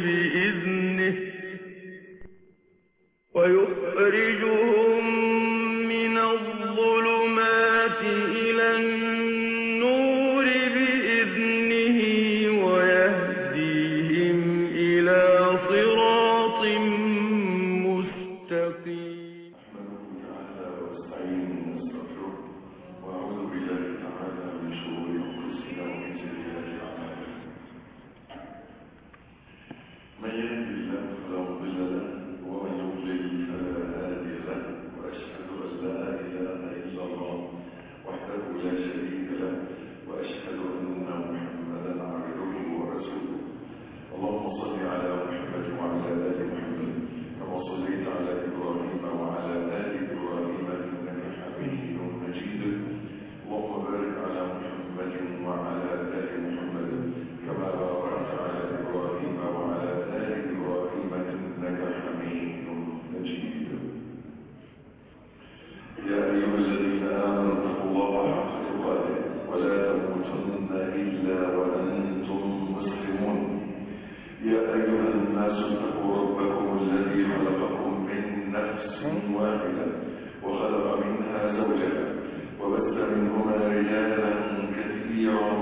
بإذنه ويخرجهم من الظلمات إلى النور بإذنه ويهديهم إلى صراط مستقيم نحمده تعالى ونستعينه ونستغفره ونعوذ بالله تعالى من شرور انفسنا ومن سيئات اعمالنا من يهد الله فلا مضل له ومن يضلل فلا هادي له واشهد ان لا اله الا الله وحده لا شريك له واشهد ان محمدا عبده ورسوله اللهم صل على محمد وعلى ال محمد كما صليت على ابراهيم وعلى ال ابراهيم انك حميد مجيد اللهم بارك على محمد وعلى ال محمد كما باركت على ابراهيم وعلى ال ابراهيم انك حميد مجيد يا ايها الذين امنوا اتقوا الله حق تقاته ولا تموتن الا وانتم مسلمون يا أيها الناس اتقوا ربكم الذي خلقكم من نفس واحدة وخلق منها زوجها وبث منهما رجالا كثيرا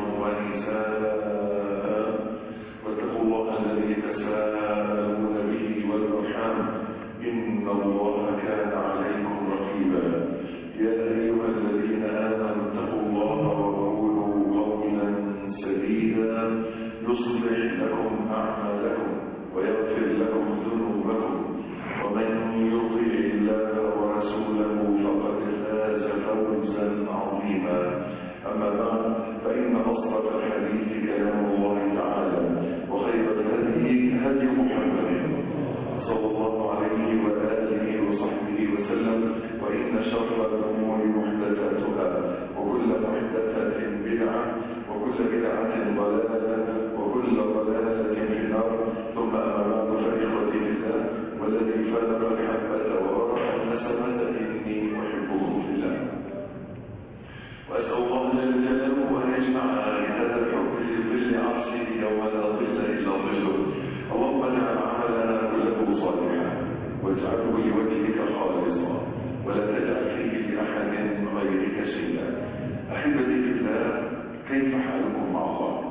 ونساء واتقوا الله الذي تساءلون به والأرحام إن الله كان عليكم رقيبا يا أيها الذين آمنوا اتقوا الله وقولوا قولا سديدا يصلح لكم أعمالكم ويغفر لكم ذنوبكم ومن يطع الله ورسوله فقد فاز فوزا عظيما أما بعد فإن أصدق الحديث كلام الله تعالى وخير الهدي هدي محمد صلى الله عليه وآله وصحبه وسلم وإن شر الأمور محدثاتها وكل محدثة بدعة وكل بدعة ضلالة وكل ضلالة في النار ثم أما بعد فإخوتي في الله والذي فلق الحبة وورع النسمة إني أحبكم في الله وأسأل الله جل جلاله أن يجمع لهذا الحب في ظل عرشه يوم لا ظل إلا ظله اللهم اجعل عملنا كله صالحا واجعله لوجهك خالصا ولا تجعل فيه لأحد غيرك شيئا أحبتي في الله كيف حالكم مع الله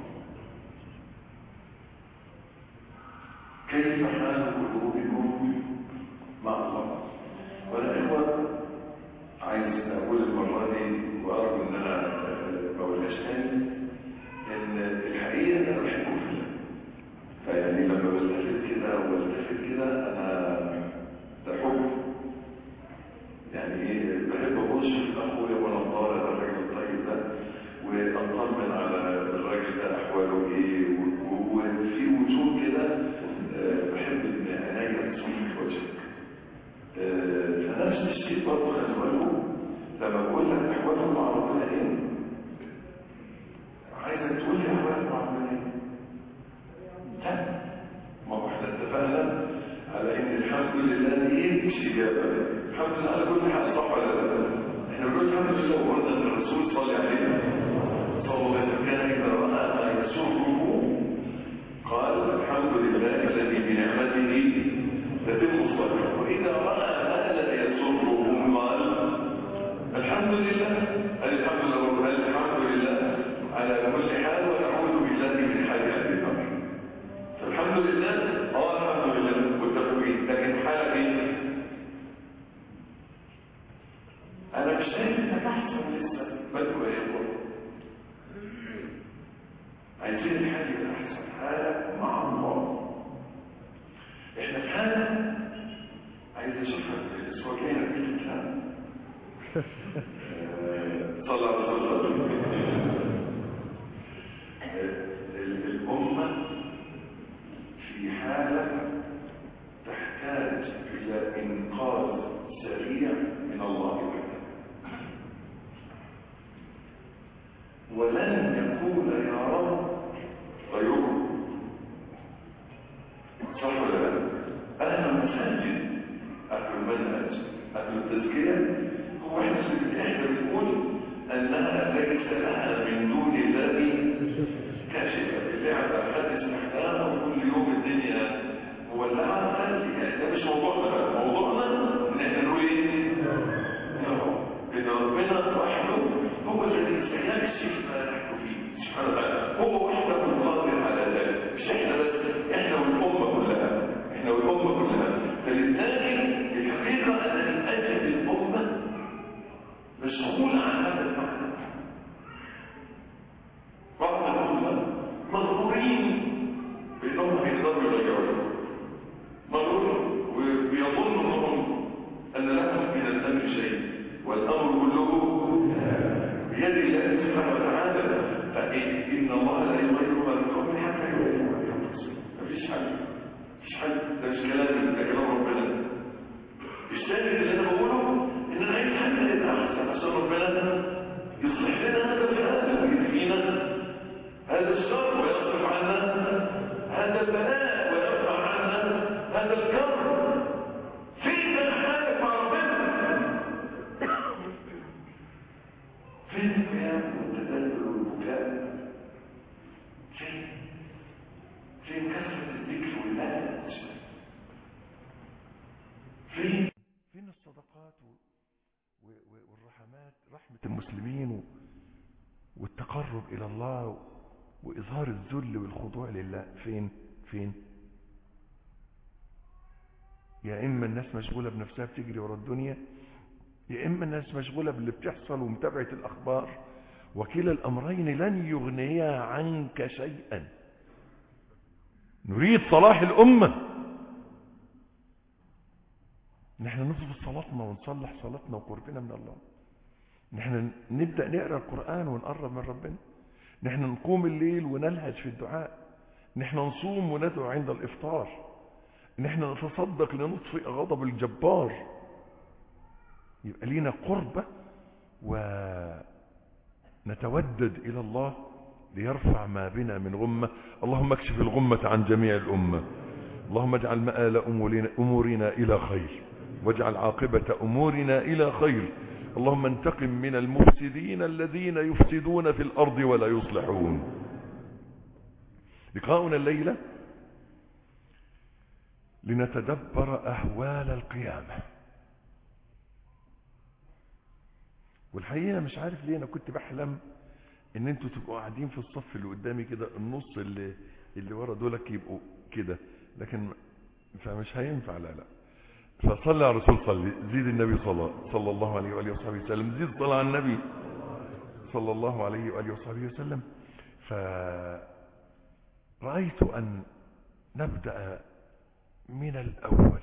كيف حال قلوبكم مع الله وانا اخوة عايز اقول المرة دي وارجو ان انا ما اقولهاش تاني ان الحقيقة انا بحبكم في الله فيعني لما بلتفت كده وبلتفت كده انا ده حب يعني ايه بحب ابص في اخويا وانا طالع الراجل الطيب ده واطمن على الراجل ده احواله ايه وفي وجود كده آه، بحب ان عينيا تشوف في وجهك آه، فنفس الشيء برضه خلي بالكم لما بقول لك احوالك مع ربنا ايه عايزك تقول لي احوالك مع ربنا ايه لا ما هو احنا اتفقنا على ان الحمد لله دي ايه مش اجابه الحمد لله على كل حال صح ولا لا احنا بنقول الحمد لله وقلنا ان الرسول صلى عليه صلى الله عليه وسلم كان اذا راى ما يسره قال الحمد لله الذي بنعمته تتم الصالحات واذا راى ما لا يسره قال الحمد لله هل الحمد لله هل الحمد لله على كل حال ونعوذ بالله من حال اهل النار فالحمد لله اه الحمد لله والتقويم لكن حالك ايه انا مش شايف انك احسن لسه بدو يا اخوه عايزين الحال يبقى احسن حاله مع الله احنا في حاله عايز اشوفها الاسبوع الجاي في الاسلام صلى الله عليه وسلم الامه في حاله تحتاج الى انقاذ سريع من الله وحده ولن يكون يا رب غيركم صح ولا لا اهل المساجد اهل المنهج اهل التزكيه هو احنا احنا بنقول انها ليس لها من دون الله كاشفه اللعبه حد استخدامها وكل يوم الدنيا الأموات رحمة المسلمين و... والتقرب إلى الله وإظهار الذل والخضوع لله فين فين يا إما الناس مشغولة بنفسها بتجري ورا الدنيا يا إما الناس مشغولة باللي بتحصل ومتابعة الأخبار وكلا الأمرين لن يغنيا عنك شيئا نريد صلاح الأمة نحن نظبط صلاتنا ونصلح صلاتنا وقربنا من الله نحن نبدأ نقرأ القرآن ونقرب من ربنا نحن نقوم الليل ونلهج في الدعاء نحن نصوم وندعو عند الإفطار نحن نتصدق لنطفئ غضب الجبار يبقى لينا قربة ونتودد إلى الله ليرفع ما بنا من غمة اللهم اكشف الغمة عن جميع الأمة اللهم اجعل مآل أمورنا إلى خير واجعل عاقبة أمورنا إلى خير اللهم انتقم من المفسدين الذين يفسدون في الأرض ولا يصلحون لقاؤنا الليلة لنتدبر أهوال القيامة والحقيقة مش عارف ليه أنا كنت بحلم ان انتوا تبقوا قاعدين في الصف اللي قدامي كده النص اللي اللي ورا دولك يبقوا كده لكن فمش هينفع لا لا فصلى على الرسول صلي زيد النبي صلى صلى الله عليه واله وصحبه وسلم زيد صلى على النبي صلى الله عليه واله وصحبه وسلم فرأيت ان نبدأ من الاول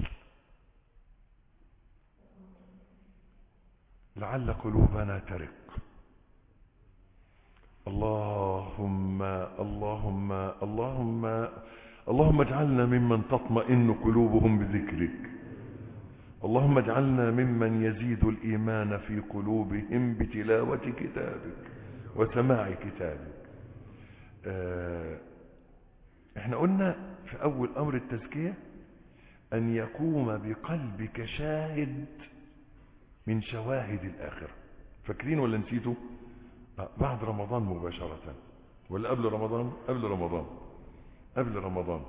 لعل قلوبنا ترق اللهم اللهم اللهم اللهم اجعلنا ممن تطمئن قلوبهم بذكرك اللهم اجعلنا ممن يزيد الإيمان في قلوبهم بتلاوة كتابك وسماع كتابك اه احنا قلنا في أول أمر التزكية أن يقوم بقلبك شاهد من شواهد الآخرة فاكرين ولا نسيتوا بعد رمضان مباشرة ولا قبل رمضان قبل رمضان قبل رمضان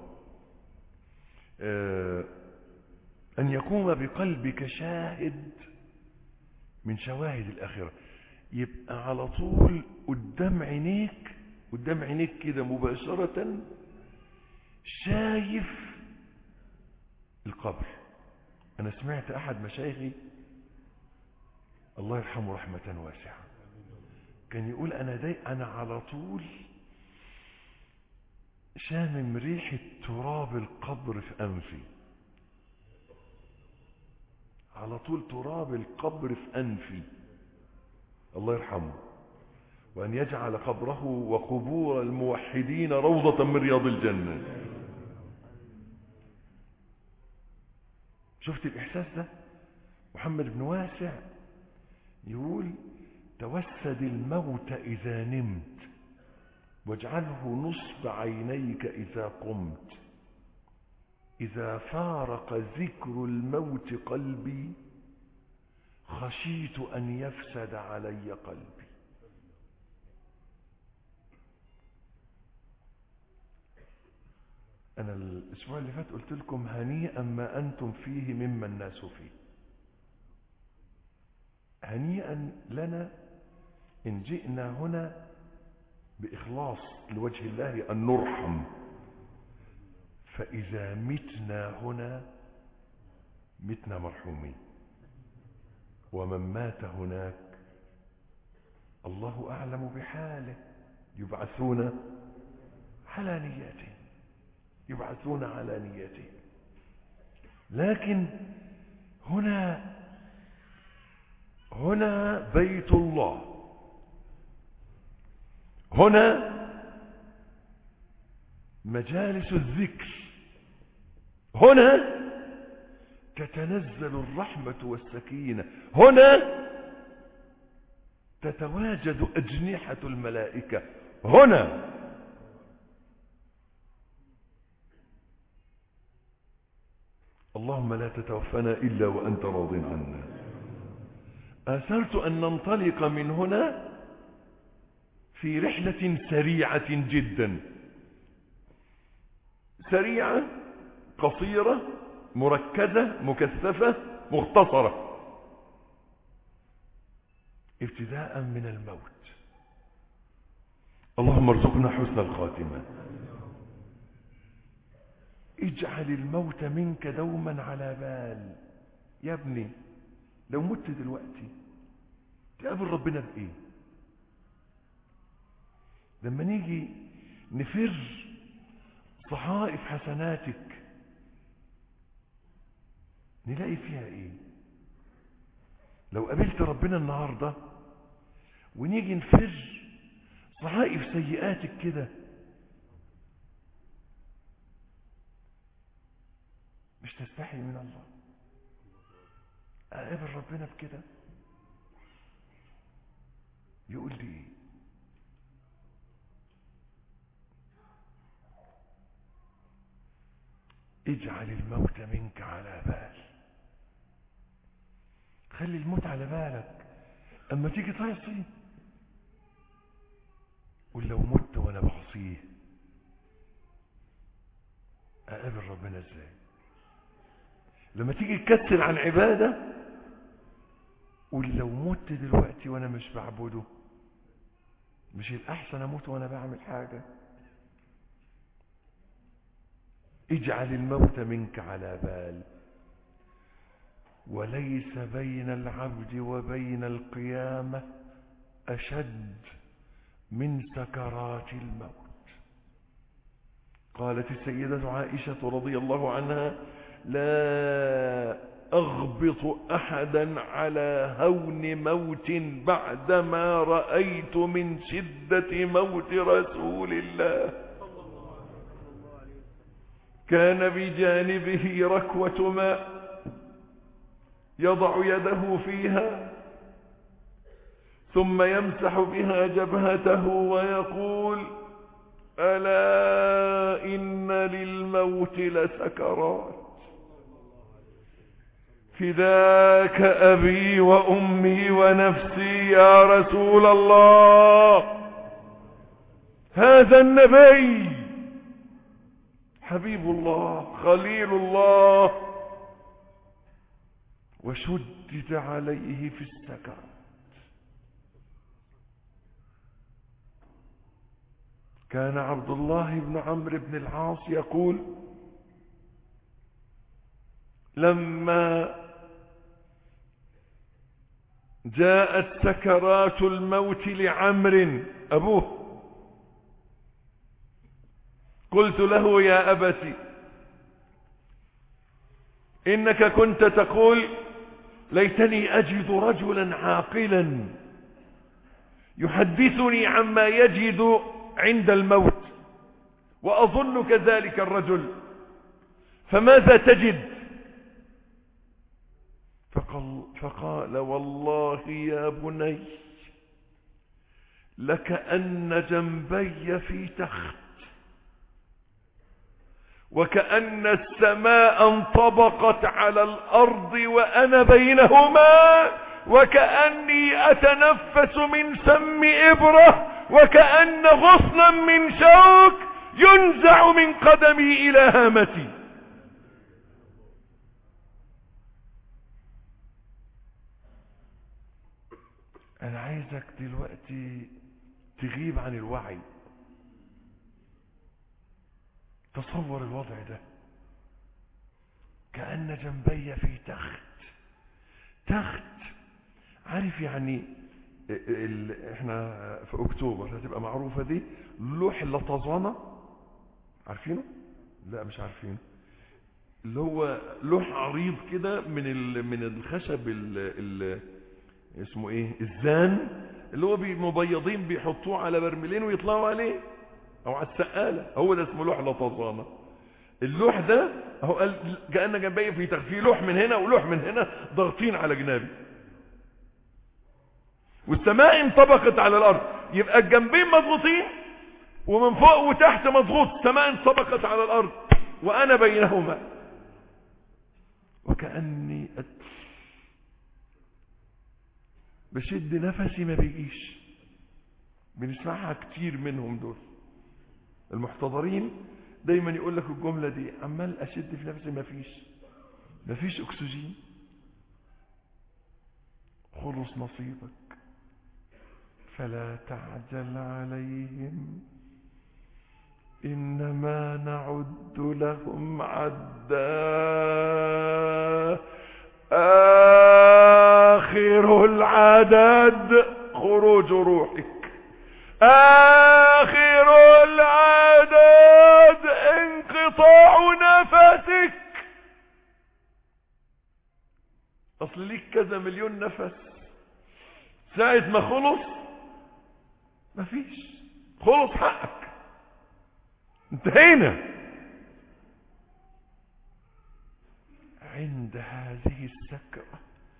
آه أن يقوم بقلبك شاهد من شواهد الآخرة يبقى على طول قدام عينيك قدام عينيك كده مباشرة شايف القبر أنا سمعت أحد مشايخي الله يرحمه رحمة واسعة كان يقول أنا داي أنا على طول شامم ريحة تراب القبر في أنفي على طول تراب القبر في أنفي الله يرحمه وأن يجعل قبره وقبور الموحدين روضة من رياض الجنة شفت الإحساس ده محمد بن واسع يقول توسد الموت إذا نمت واجعله نصب عينيك إذا قمت إذا فارق ذكر الموت قلبي خشيت أن يفسد علي قلبي أنا الأسبوع اللي فات قلت لكم هنيئا ما أنتم فيه مما الناس فيه هنيئا لنا إن جئنا هنا بإخلاص لوجه الله أن نرحم فإذا متنا هنا متنا مرحومين ومن مات هناك الله أعلم بحاله يبعثون على نيته يبعثون على نيته لكن هنا هنا بيت الله هنا مجالس الذكر هنا تتنزل الرحمة والسكينة هنا تتواجد أجنحة الملائكة هنا اللهم لا تتوفنا إلا وأنت راض عنا آثرت أن ننطلق من هنا في رحلة سريعة جدا سريعة قصيرة مركزة مكثفة مختصرة ابتداء من الموت اللهم ارزقنا حسن الخاتمة اجعل الموت منك دوما على بال يا ابني لو مت دلوقتي تقابل ربنا بإيه لما نيجي نفر صحائف حسناتك نلاقي فيها ايه لو قابلت ربنا النهاردة ونيجي نفر صحائف سيئاتك كده مش تستحي من الله اقابل ربنا بكده يقول لي ايه اجعل الموت منك على بال خلي الموت على بالك اما تيجي تعصي قول لو مت وانا بعصيه اقابل ربنا ازاي لما تيجي تكسل عن عباده قول لو مت دلوقتي وانا مش بعبده مش الاحسن اموت وانا بعمل حاجه اجعل الموت منك على بال وليس بين العبد وبين القيامة أشد من سكرات الموت قالت السيدة عائشة رضي الله عنها لا أغبط أحدا على هون موت بعدما رأيت من شدة موت رسول الله كان بجانبه ركوة ماء يضع يده فيها ثم يمسح بها جبهته ويقول ألا إن للموت لسكرات فداك أبي وأمي ونفسي يا رسول الله هذا النبي حبيب الله خليل الله وشدد عليه في السكرات كان عبد الله بن عمرو بن العاص يقول لما جاءت سكرات الموت لعمر أبوه قلت له يا أبتي إنك كنت تقول ليتني أجد رجلا عاقلا يحدثني عما يجد عند الموت وأظن كذلك الرجل فماذا تجد فقال, فقال والله يا بني لكأن جنبي في تخت وكأن السماء انطبقت على الأرض وأنا بينهما وكأني أتنفس من سم إبرة وكأن غصنا من شوك ينزع من قدمي إلى هامتي أنا عايزك دلوقتي تغيب عن الوعي تصور الوضع ده كأن جنبي في تخت تخت عارف يعني ال... احنا في اكتوبر هتبقى معروفة دي لوح اللطزانة عارفينه لا مش عارفينه اللي هو لوح عريض كده من ال... من الخشب ال... ال... اسمه ايه الزان اللي هو مبيضين بيحطوه على برميلين ويطلعوا عليه او على السقالة هو ده اسمه لوح لطزانة اللوح ده هو قال كأن جنبي في تخفي لوح من هنا ولوح من هنا ضاغطين على جنابي والسماء انطبقت على الارض يبقى الجنبين مضغوطين ومن فوق وتحت مضغوط السماء انطبقت على الارض وانا بينهما وكأني أت... بشد نفسي ما بيجيش بنسمعها كتير منهم دول المحتضرين دايما يقول لك الجملة دي عمال اشد في نفسي ما فيش ما فيش اكسجين خلص نصيبك فلا تعجل عليهم إنما نعد لهم عدا آخر العدد خروج روحك آخر العدد انقطاع نفسك أصل ليك كذا مليون نفس ساعة ما خلص مفيش خلص حقك انتهينا عند هذه السكرة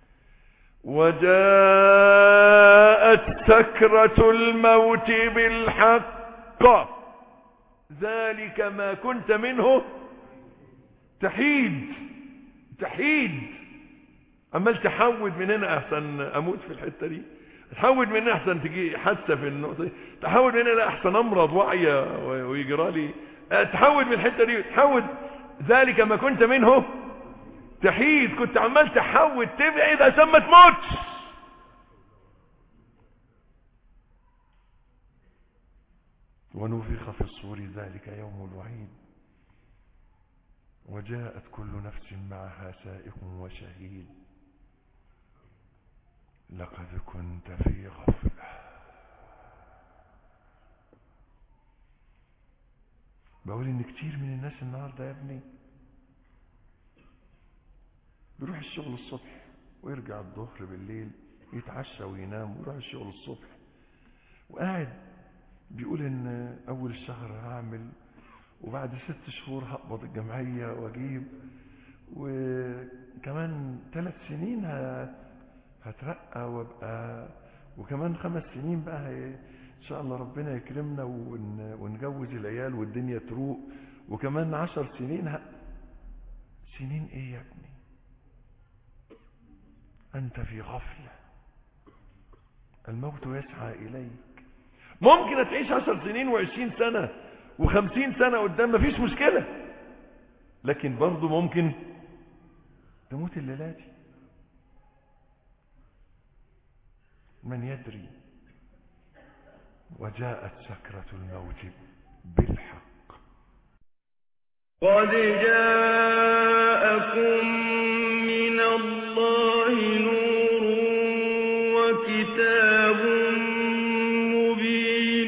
وجاءت سكرة الموت بالحق ذلك ما كنت منه تحيد تحيد عمال تحود من هنا احسن اموت في الحته دي تحود من هنا احسن تجي حادثه في النقطه دي تحود من هنا لا احسن امرض واعيه ويجرى لي تحود من الحته دي تحود ذلك ما كنت منه تحيد كنت عمال تحود تبعد عشان ما تموتش ونفخ في الصور ذلك يوم الوعيد وجاءت كل نفس معها سائق وشهيد لقد كنت في غفلة بقول ان كتير من الناس النهاردة يا ابني بيروح الشغل الصبح ويرجع الظهر بالليل يتعشى وينام ويروح الشغل الصبح وقاعد بيقول ان اول الشهر هعمل وبعد ست شهور هقبض الجمعية واجيب وكمان ثلاث سنين هترقى وابقى وكمان خمس سنين بقى ان شاء الله ربنا يكرمنا ونجوز العيال والدنيا تروق وكمان عشر سنين ه... سنين ايه يا ابني انت في غفلة الموت يسعى اليك ممكن تعيش عشر سنين وعشرين سنة وخمسين سنة قدام مفيش مشكلة لكن برضو ممكن تموت الليلاتي من يدري وجاءت سكرة الموت بالحق قد جاءكم من الله نور وكتاب مبين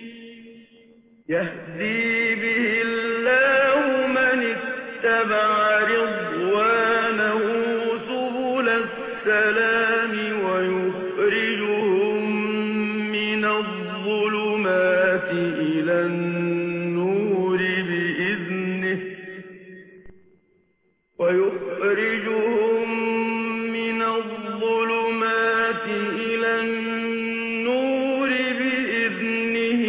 يهدي به الله من اتبع رضوانه سبل السلام ويخرجهم من الظلمات إلى النور بإذنه ويخرجهم من الظلمات إلى النور بإذنه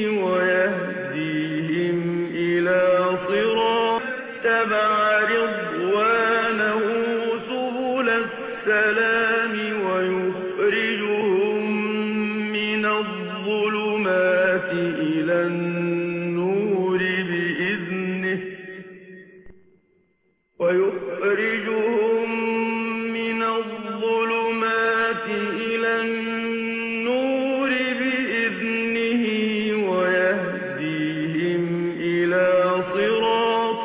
ويهديهم إلى صراط تبع رضوانه سبل السلام ويخرجهم من الظلمات إلى النور بإذنه ويخرجهم من الظلمات إلى النور بإذنه ويهديهم إلى صراط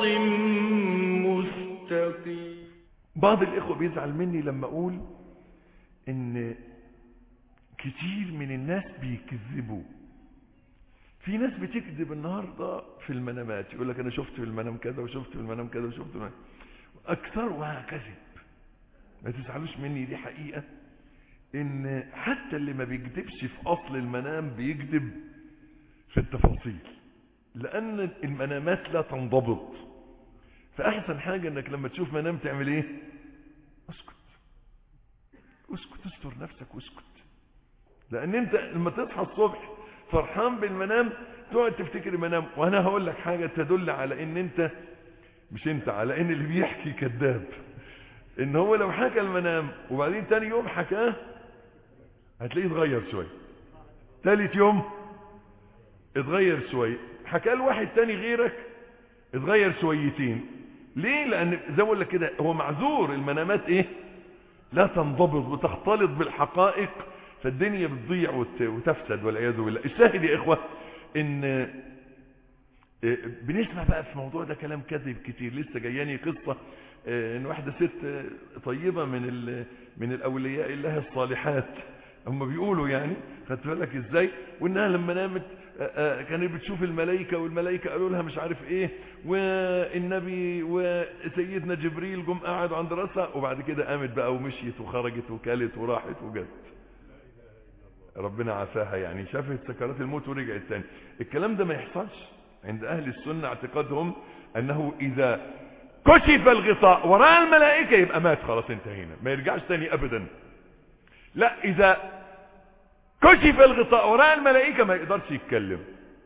مستقيم بعض الإخوة بيزعل مني لما أقول إن كتير من الناس بيكذبوا في ناس بتكذب النهاردة في المنامات يقول لك أنا شفت في المنام كذا وشفت في المنام كذا وشفت في المنام أكثرها كذب ما تزعلوش مني دي حقيقة إن حتى اللي ما بيكذبش في أصل المنام بيكذب في التفاصيل لأن المنامات لا تنضبط فأحسن حاجة إنك لما تشوف منام تعمل إيه اسكت اسكت استر نفسك واسكت لأن أنت لما تصحى الصبح فرحان بالمنام تقعد تفتكر المنام وأنا هقول لك حاجة تدل على إن أنت مش أنت على إن اللي بيحكي كذاب إن هو لو حكى المنام وبعدين تاني يوم حكاه هتلاقيه اتغير شوية تالت يوم اتغير شوية حكاه لواحد تاني غيرك اتغير شويتين ليه لان زي ما بقول لك كده هو معذور المنامات ايه لا تنضبط بتختلط بالحقائق فالدنيا بتضيع وت- وتفسد والعياذ بالله الشاهد يا اخوه ان آه، بنسمع بقى في الموضوع ده كلام كذب كتير لسه جاياني قصه آه، ان واحده ست آه، طيبه من ال- من الاولياء الله الصالحات هم بيقولوا يعني خدت بالك ازاي وانها لما نامت آه، آه، كانت بتشوف الملائكه والملائكه قالوا لها مش عارف ايه والنبي وسيدنا جبريل جم قعدوا عند راسها وبعد كده قامت بقى ومشيت وخرجت وكلت وراحت وجت ربنا عافاها يعني شافت سكرات الموت ورجعت تاني الكلام ده ما يحصلش عند اهل السنه اعتقادهم انه اذا كشف الغطاء وراء الملائكه يبقى مات خلاص انتهينا ما يرجعش تاني ابدا لا اذا كشف الغطاء وراء الملائكه ما يقدرش يتكلم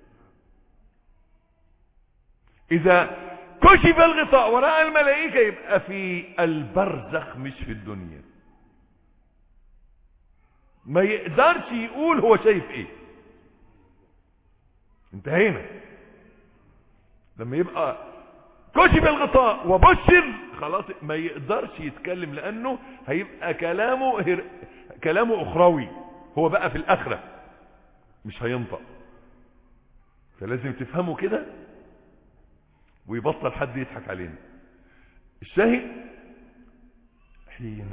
اذا كشف الغطاء وراء الملائكه يبقى في البرزخ مش في الدنيا ما يقدرش يقول هو شايف ايه انتهينا لما يبقى كشف الغطاء وبشر خلاص ما يقدرش يتكلم لانه هيبقى كلامه هر... كلامه اخروي هو بقى في الاخره مش هينطق فلازم تفهموا كده ويبطل حد يضحك علينا الشاهد حين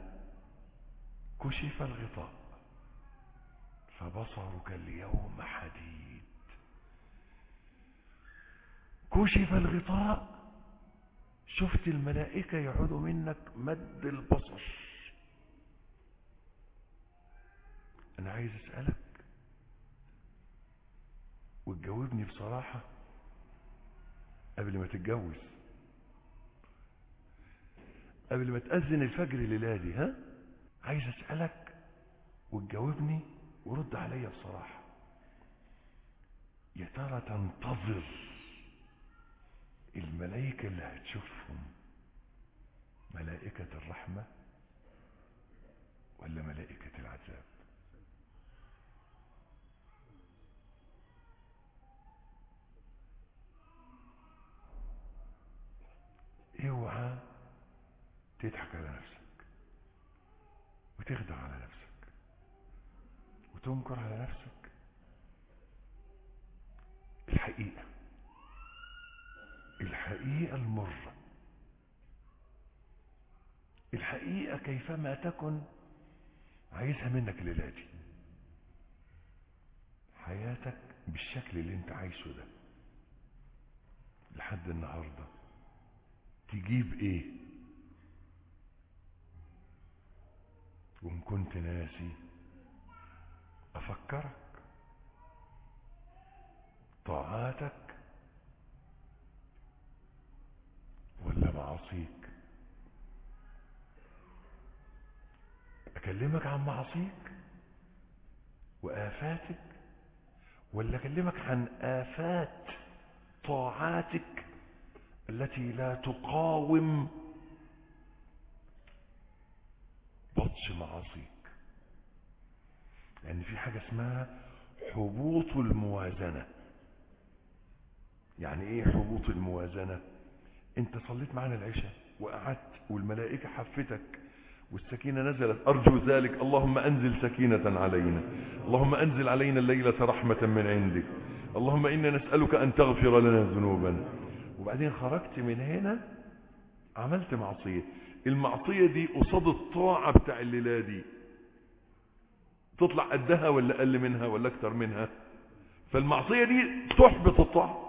كشف الغطاء فبصرك اليوم حديد كشف الغطاء شفت الملائكة يعودوا منك مد البصر أنا عايز أسألك وتجاوبني بصراحة قبل ما تتجوز قبل ما تأذن الفجر ليلادي ها عايز أسألك وتجاوبني ورد عليا بصراحة يا ترى تنتظر الملائكة اللي هتشوفهم ملائكة الرحمة ولا ملائكة العذاب اوعى تضحك على نفسك وتخدع على نفسك وتنكر على نفسك الحقيقة الحقيقة المرة الحقيقة كيفما تكن عايزها منك الليلة دي حياتك بالشكل اللي انت عايشه ده لحد النهارده تجيب ايه وان كنت ناسي افكرك طاعاتك ولا معاصيك اكلمك عن معاصيك وافاتك ولا اكلمك عن افات طاعاتك التي لا تقاوم بطش معاصيك لان في حاجة اسمها حبوط الموازنة يعني ايه حبوط الموازنة انت صليت معنا العشاء وقعدت والملائكة حفتك والسكينة نزلت أرجو ذلك اللهم أنزل سكينة علينا اللهم أنزل علينا الليلة رحمة من عندك اللهم إنا نسألك أن تغفر لنا ذنوبنا وبعدين خرجت من هنا عملت معصية المعصية دي قصاد الطاعة بتاع الليلة دي تطلع قدها ولا أقل منها ولا أكتر منها فالمعصية دي تحبط الطاعة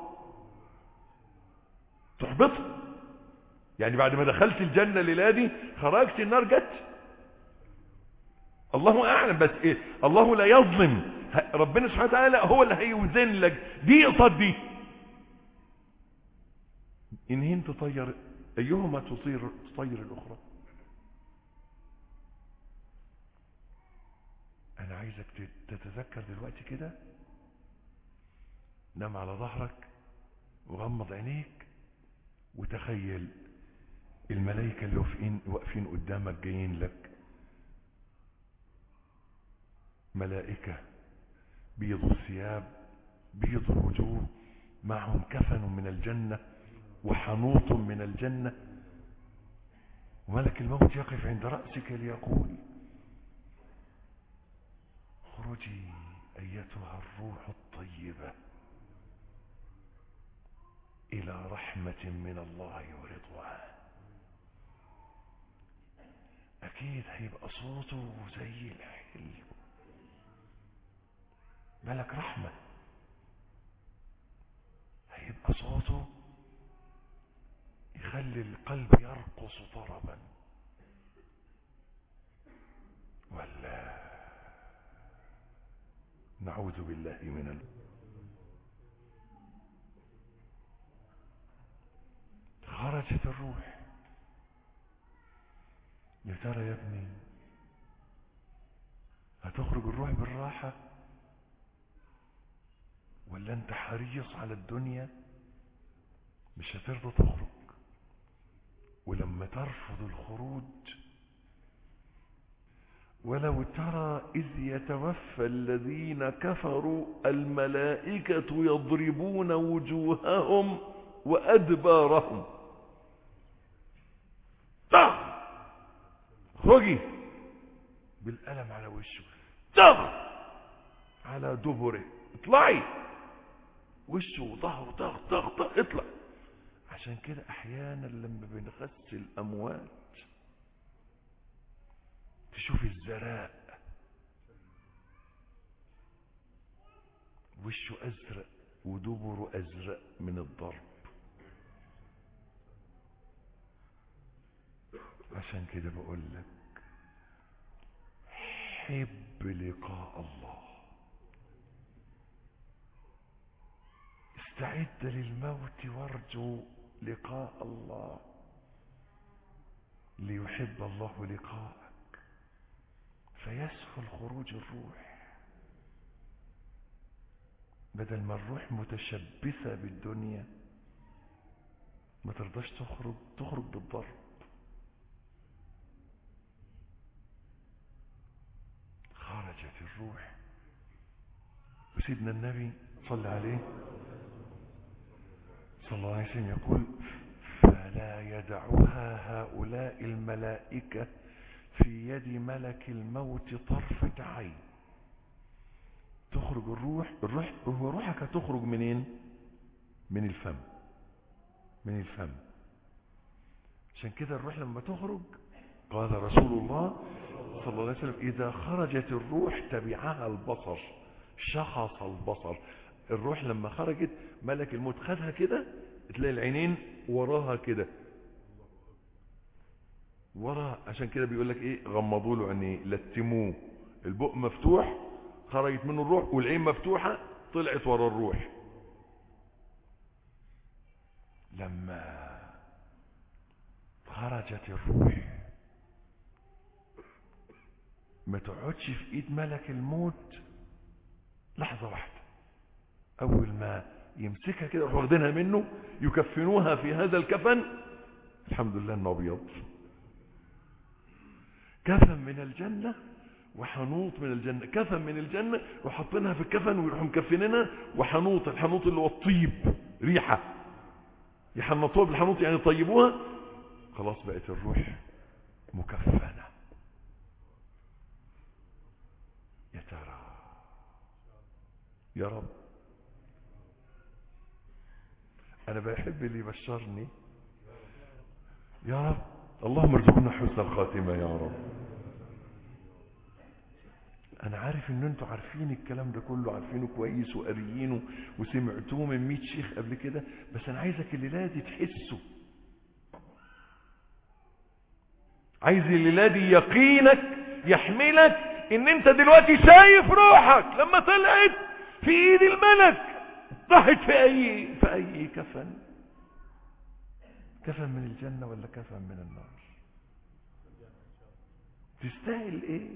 تحبطها يعني بعد ما دخلت الجنة الليلة دي خرجت النار جت الله أعلم بس إيه الله لا يظلم ربنا سبحانه وتعالى هو اللي هيوزن لك دي قصاد دي إن هين تطير أيهما تطير تطير الأخرى أنا عايزك تتذكر دلوقتي كده نام على ظهرك وغمض عينيك وتخيل الملائكة اللي واقفين واقفين قدامك جايين لك ملائكة بيض الثياب بيض الوجوه معهم كفن من الجنة وحنوط من الجنة وملك الموت يقف عند رأسك ليقول اخرجي أيتها الروح الطيبة إلى رحمة من الله ورضوان أكيد هيبقى صوته زي الحلم ملك رحمة هيبقى صوته يخلي القلب يرقص طربا ولا نعوذ بالله من ال... خرجت الروح يا ترى يا ابني هتخرج الروح بالراحة ولا انت حريص على الدنيا مش هترضى تخرج ولما ترفض الخروج ولو ترى إذ يتوفى الذين كفروا الملائكة يضربون وجوههم وأدبارهم طخ خرجي بالألم على وشه طخ على دبره اطلعي وشه وظهره طخ طخ طخ اطلع عشان كده احيانا لما بنغسل اموات تشوف الزراء وشه ازرق ودبره ازرق من الضرب عشان كده بقول لك حب لقاء الله استعد للموت وارجو لقاء الله ليحب الله لقاءك فيسهل خروج الروح بدل ما الروح متشبثة بالدنيا ما ترضاش تخرج تخرج بالضرب خرجت الروح وسيدنا النبي صلى عليه صلى الله عليه وسلم يقول فلا يدعها هؤلاء الملائكة في يد ملك الموت طرفة عين تخرج الروح الروح هو روحك هتخرج منين من الفم من الفم عشان كده الروح لما تخرج قال رسول الله صلى الله عليه وسلم إذا خرجت الروح تبعها البصر شخص البصر الروح لما خرجت ملك الموت خدها كده تلاقي العينين وراها كده ورا عشان كده بيقول لك ايه غمضوا له عينيه لتموه البق مفتوح خرجت منه الروح والعين مفتوحة طلعت ورا الروح لما خرجت الروح ما تقعدش في ايد ملك الموت لحظة واحدة اول ما يمسكها كده يروحوا واخدينها منه يكفنوها في هذا الكفن الحمد لله انه ابيض كفن من الجنة وحنوط من الجنة كفن من الجنة وحاطينها في الكفن ويروحوا مكفنينها وحنوط الحنوط اللي هو الطيب ريحة يحنطوها بالحنوط يعني يطيبوها خلاص بقت الروح مكفنة يا ترى يا رب انا بحب اللي يبشرني يا رب اللهم ارزقنا حسن الخاتمة يا رب انا عارف ان انتوا عارفين الكلام ده كله عارفينه كويس وقاريينه وسمعتوه من 100 شيخ قبل كده بس انا عايزك الليله دي تحسه عايز الليله دي يقينك يحملك ان انت دلوقتي شايف روحك لما طلعت في ايد الملك ضحت في اي في اي كفن كفن من الجنه ولا كفن من النار تستاهل ايه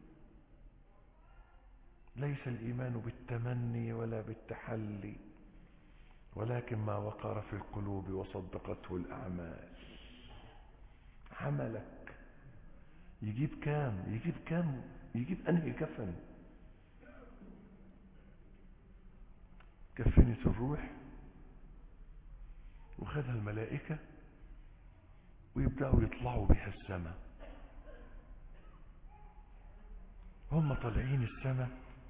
ليس الإيمان بالتمني ولا بالتحلي ولكن ما وقر في القلوب وصدقته الأعمال عملك يجيب كام يجيب كام يجيب أنهي كفن كفنت الروح وخذها الملائكة ويبدأوا يطلعوا بها السماء هم طالعين السماء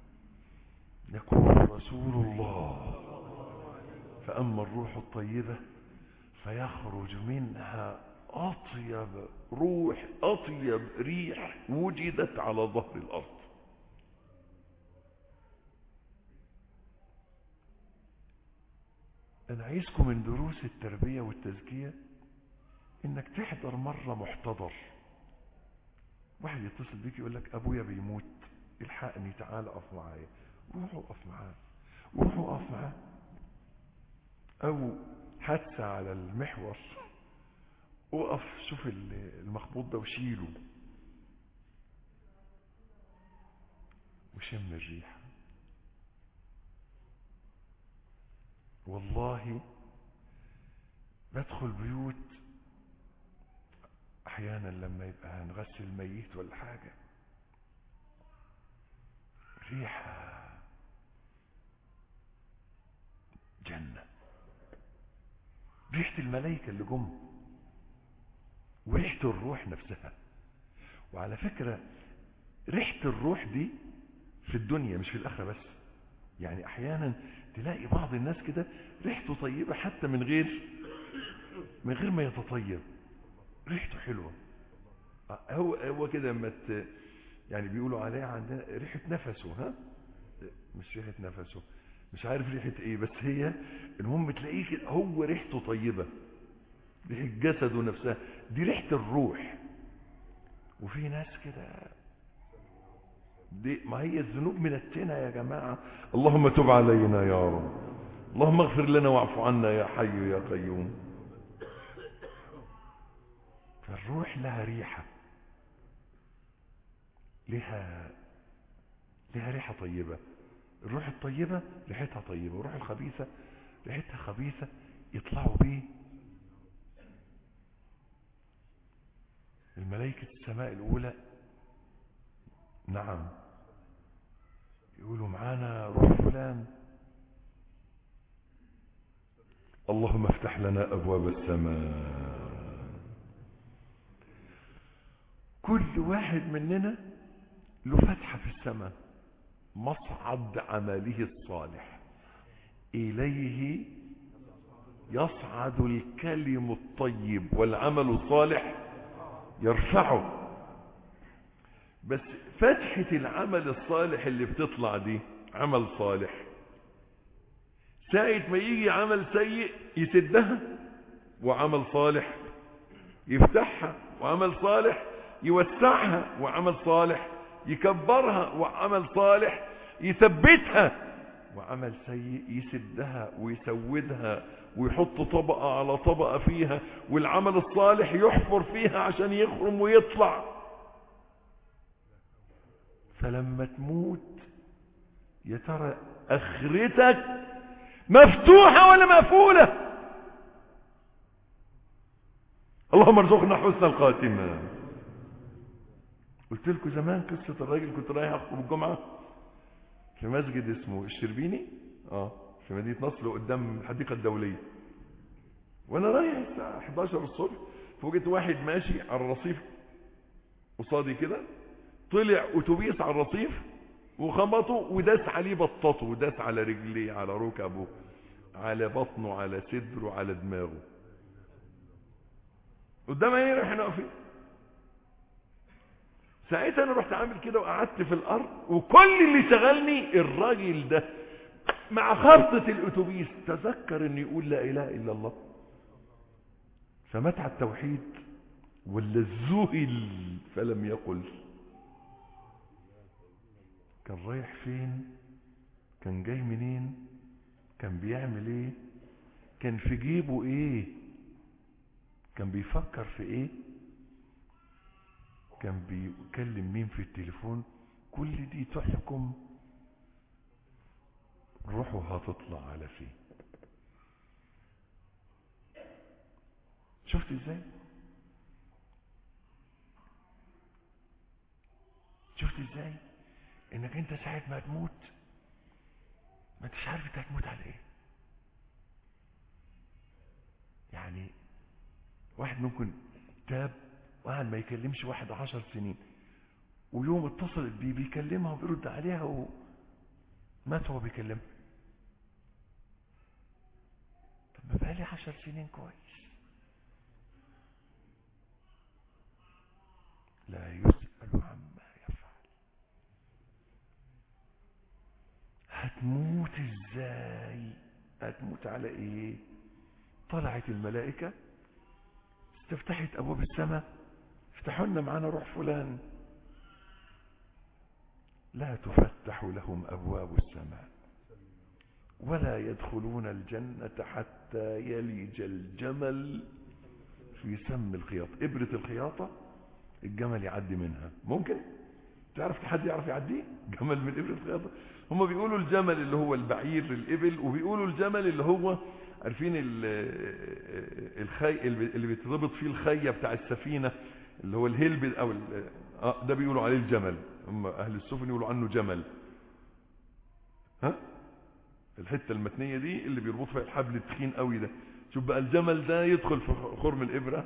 يقول رسول الله فأما الروح الطيبة فيخرج منها أطيب روح أطيب ريح وجدت على ظهر الأرض أنا عايزكم من دروس التربية والتزكية إنك تحضر مرة محتضر واحد يتصل بيك يقول لك أبويا بيموت الحقني تعال أقف معايا روح أقف معاه روح أقف معاه أو حادثة على المحور وقف شوف المخبوط ده وشيله وشم الريحة والله بدخل بيوت احيانا لما يبقى هنغسل ميت ولا حاجة ريحة جنة ريحة الملائكة اللي جم وريحة الروح نفسها وعلى فكرة ريحة الروح دي في الدنيا مش في الآخرة بس يعني أحيانا تلاقي بعض الناس كده ريحته طيبة حتى من غير من غير ما يتطيب ريحته حلوة هو هو كده لما يعني بيقولوا عليه عندنا ريحة نفسه ها مش ريحة نفسه مش عارف ريحة ايه بس هي المهم تلاقيه كده هو ريحته طيبة ريحة جسده نفسها دي ريحة الروح وفي ناس كده دي ما هي الذنوب من التنا يا جماعة اللهم تب علينا يا رب اللهم اغفر لنا واعف عنا يا حي يا قيوم فالروح لها ريحة لها لها ريحة طيبة الروح الطيبة ريحتها طيبة والروح الخبيثة ريحتها خبيثة يطلعوا بيه الملائكة السماء الأولى نعم يقولوا معانا روح فلان اللهم افتح لنا أبواب السماء كل واحد مننا له فتحة في السماء مصعد عمله الصالح إليه يصعد الكلم الطيب والعمل الصالح يرفعه بس فتحة العمل الصالح اللي بتطلع دي عمل صالح ساعة ما يجي عمل سيء يسدها وعمل صالح يفتحها وعمل صالح يوسعها وعمل صالح يكبرها وعمل صالح يثبتها وعمل سيء يسدها ويسودها ويحط طبقة على طبقة فيها والعمل الصالح يحفر فيها عشان يخرم ويطلع فلما تموت يا ترى اخرتك مفتوحة ولا مقفولة اللهم ارزقنا حسن الخاتمة قلت لكم زمان قصة الراجل كنت رايح اخطب الجمعة في مسجد اسمه الشربيني اه في مدينة نصر قدام الحديقة الدولية وانا رايح الساعة 11 الصبح فوجئت واحد ماشي على الرصيف قصادي كده طلع اتوبيس على الرصيف وخبطه وداس عليه بطته وداس على رجليه على ركبه على بطنه على صدره على دماغه قدام عيني احنا واقفين ساعتها انا رحت عامل كده وقعدت في الارض وكل اللي شغلني الراجل ده مع خرطة الاتوبيس تذكر ان يقول لا اله الا الله فمات على التوحيد ولا الذهل فلم يقل كان رايح فين كان جاي منين كان بيعمل ايه كان في جيبه ايه كان بيفكر في ايه كان بيكلم مين في التليفون كل دي تحكم روحه هتطلع على فين شفت ازاي شفت ازاي انك انت ساعة ما تموت ما انتش عارف انت هتموت على ايه يعني واحد ممكن تاب وقعد ما يكلمش واحد عشر سنين ويوم اتصلت بيه بيكلمها وبيرد عليها و... مات وهو بيكلمها طب ما بقالي عشر سنين كويس لا يسأل عما يفعل هتموت ازاي هتموت على ايه طلعت الملائكة استفتحت ابواب السماء افتحوا لنا معانا روح فلان لا تفتح لهم ابواب السماء ولا يدخلون الجنة حتى يلج الجمل في سم الخياط إبرة الخياطة الجمل يعدي منها ممكن تعرف حد يعرف يعديه جمل من إبرة الخياطة هم بيقولوا الجمل اللي هو البعير الإبل وبيقولوا الجمل اللي هو عارفين الخي اللي بيتربط فيه الخية بتاع السفينة اللي هو الهلب أو آه ده بيقولوا عليه الجمل هم أهل السفن يقولوا عنه جمل ها الحتة المتنية دي اللي بيربط فيها الحبل التخين قوي ده شوف بقى الجمل ده يدخل في خرم الإبرة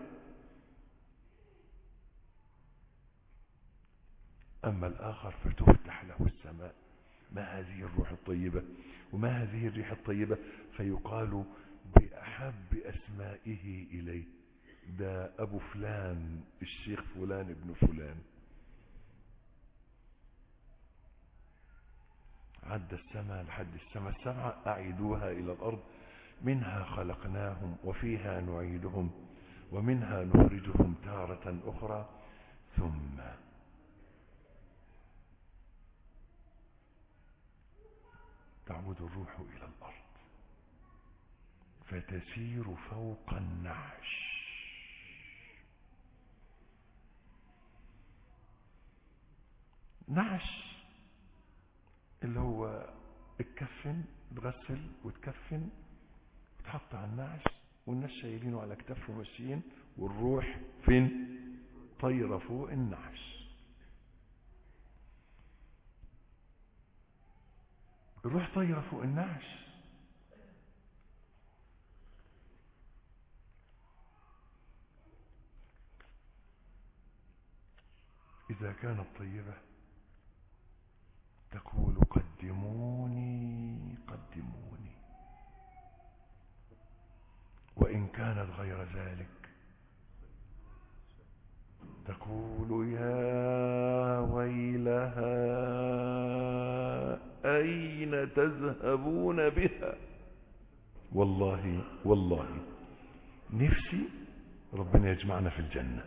أما الآخر فتفتح له السماء ما هذه الروح الطيبة وما هذه الريح الطيبة فيقال بأحب أسمائه إليه ده أبو فلان الشيخ فلان ابن فلان عد السماء لحد السماء السبعة أعيدوها إلى الأرض منها خلقناهم وفيها نعيدهم ومنها نخرجهم تارة أخرى ثم تعود الروح إلى الأرض فتسير فوق النعش نعش اللي هو اتكفن تغسل وتكفن وتحط على النعش والناس شايلينه على كتافهم وماشيين والروح فين طايره فوق النعش الروح طايره فوق النعش إذا كانت طيبة تقول قدموني قدموني وإن كانت غير ذلك تقول يا ويلها أين تذهبون بها والله والله نفسي ربنا يجمعنا في الجنة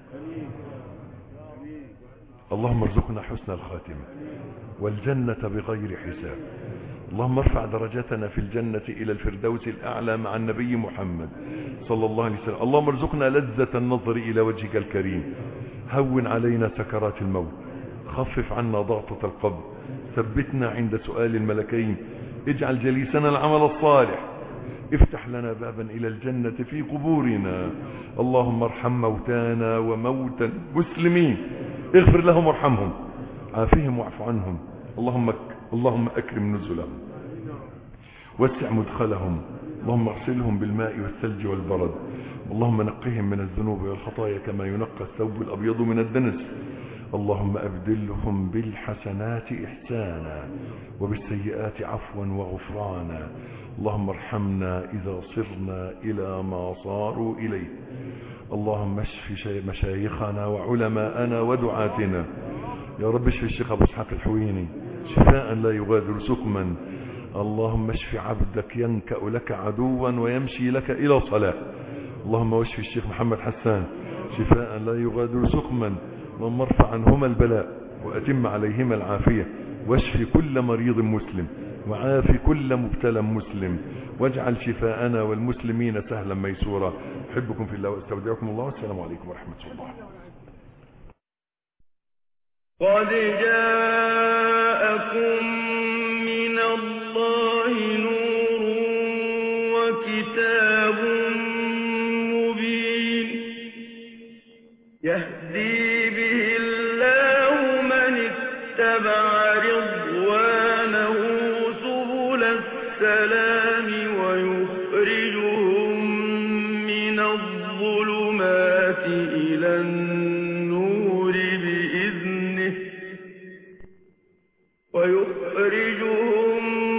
اللهم ارزقنا حسن الخاتمة والجنة بغير حساب اللهم ارفع درجتنا في الجنة إلى الفردوس الأعلى مع النبي محمد صلى الله عليه وسلم اللهم ارزقنا لذة النظر إلى وجهك الكريم هون علينا سكرات الموت خفف عنا ضغطة القبر ثبتنا عند سؤال الملكين اجعل جليسنا العمل الصالح افتح لنا بابا إلى الجنة في قبورنا اللهم ارحم موتانا وموتى المسلمين اغفر لهم وارحمهم عافهم واعف عنهم اللهم اللهم أكرم نزلهم وسع مدخلهم اللهم اغسلهم بالماء والثلج والبرد اللهم نقهم من الذنوب والخطايا كما ينقى الثوب الأبيض من الدنس اللهم أبدلهم بالحسنات إحسانا وبالسيئات عفوا وغفرانا اللهم ارحمنا إذا صرنا إلى ما صاروا إليه اللهم اشف مشايخنا وعلماءنا ودعاتنا يا رب اشف الشيخ أبو اسحاق الحويني شفاء لا يغادر سقما اللهم اشف عبدك ينكأ لك عدوا ويمشي لك إلى صلاة اللهم واشف الشيخ محمد حسان شفاء لا يغادر سقما اللهم ارفع عنهما البلاء وأتم عليهما العافية واشف كل مريض مسلم وعاف كل مبتلى مسلم واجعل شفاءنا والمسلمين سهلا ميسورا أحبكم في الله واستودعكم الله والسلام عليكم ورحمة الله قد جاءكم من الله نور وكتاب مبين يهدي به الله من اتبع رضوانه سبل السلام ويخرجهم من الظلمات إلى النور بإذنه ويخرجهم